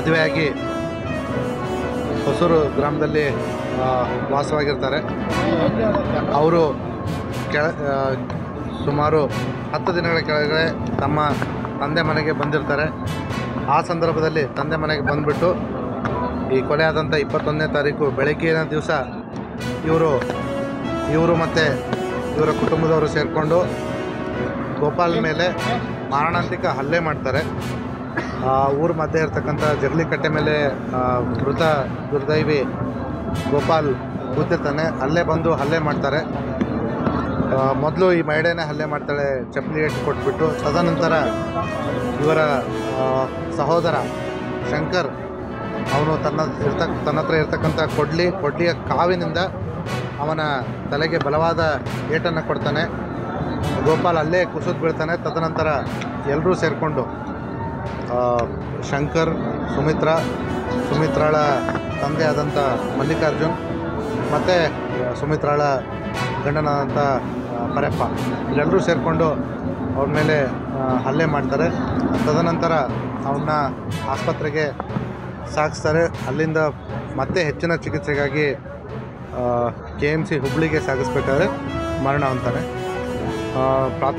ಮದುವೆಯಾಗಿ ಹೊಸೂರು ಗ್ರಾಮದಲ್ಲಿ ಆ, ವಾಸವಾಗಿರ್ತಾರೆ ಅವರು ಕೆಳ ಆ, ಸುಮಾರು ಹತ್ತು ದಿನಗಳ ಕೆಳಗಡೆ ತಮ್ಮ ತಂದೆ ಮನೆಗೆ ಬಂದಿರ್ತಾರೆ ಆ ಸಂದರ್ಭದಲ್ಲಿ ತಂದೆ ಮನೆಗೆ ಬಂದುಬಿಟ್ಟು ಈ ಕೊಲೆ ಆದಂಥ ಇಪ್ಪತ್ತೊಂದನೇ ತಾರೀಕು ಬೆಳಗ್ಗಿನ ದಿವಸ ಇವರು ಇವರು ಮತ್ತು ಇವರ ಕುಟುಂಬದವರು ಸೇರಿಕೊಂಡು ಗೋಪಾಲ್ ಮೇಲೆ ಮಾರಣಾಂತಿಕ ಹಲ್ಲೆ ಮಾಡ್ತಾರೆ ಆ ಊರ ಮಧ್ಯೆ ಇರ್ತಕ್ಕಂಥ ಜಗಲಿಕಟ್ಟೆ ಮೇಲೆ ಆ, ಮೃತ ದುರ್ದೈವಿ ಗೋಪಾಲ್ ಕೂತಿರ್ತಾನೆ ಅಲ್ಲೇ ಬಂದು ಹಲ್ಲೆ ಮಾಡ್ತಾರೆ ಮೊದಲು ಈ ಮಹಿಳೆನೇ ಹಲ್ಲೆ ಮಾಡ್ತಾಳೆ ಚಪ್ಪಲಿ ಏಟು ಕೊಟ್ಬಿಟ್ಟು ತದನಂತರ ಇವರ ಆ, ಸಹೋದರ ಶಂಕರ್ ಅವನು ತನ್ನ ಇರ್ತಕ್ ತನ್ನ ಹತ್ರ ಇರ್ತಕ್ಕಂಥ ಕೊಡ್ಲಿ ಕೊಡ್ಲಿಯ ಕಾವಿನಿಂದ ಅವನ ತಲೆಗೆ ಬಲವಾದ ಏಟನ್ನು ಕೊಡ್ತಾನೆ ಗೋಪಾಲ್ ಅಲ್ಲೇ ಕುಸಿದು ಬೀಳ್ತಾನೆ ತದನಂತರ ಎಲ್ಲರೂ ಸೇರಿಕೊಂಡು ಶಂಕರ್ ಸುಮಿತ್ರಾ ಸುಮಿತ್ರಾಳ ತಂದೆ ಆದಂಥ ಮಲ್ಲಿಕಾರ್ಜುನ್ ಮತ್ತು ಸುಮಿತ್ರಾಳ ಗಂಡನಾದಂಥ ಆ, ಪರಪ್ಪ ಇಲ್ಲೆಲ್ಲರೂ ಸೇರಿಕೊಂಡು ಅವ್ರ ಮೇಲೆ ಆ, ಹಲ್ಲೆ ಮಾಡ್ತಾರೆ ತದನಂತರ ಅವನ್ನ ಆಸ್ಪತ್ರೆಗೆ ಸಾಗಿಸ್ತಾರೆ ಅಲ್ಲಿಂದ ಮತ್ತೆ ಹೆಚ್ಚಿನ ಚಿಕಿತ್ಸೆಗಾಗಿ ಕೆ ಎಮ್ ಸಿ ಹುಬ್ಳಿಗೆ ಸಾಗಿಸ್ಬೇಕಾದ್ರೆ ಮರಣ ಅಂತಾನೆ ಪ್ರಾಥಮಿಕ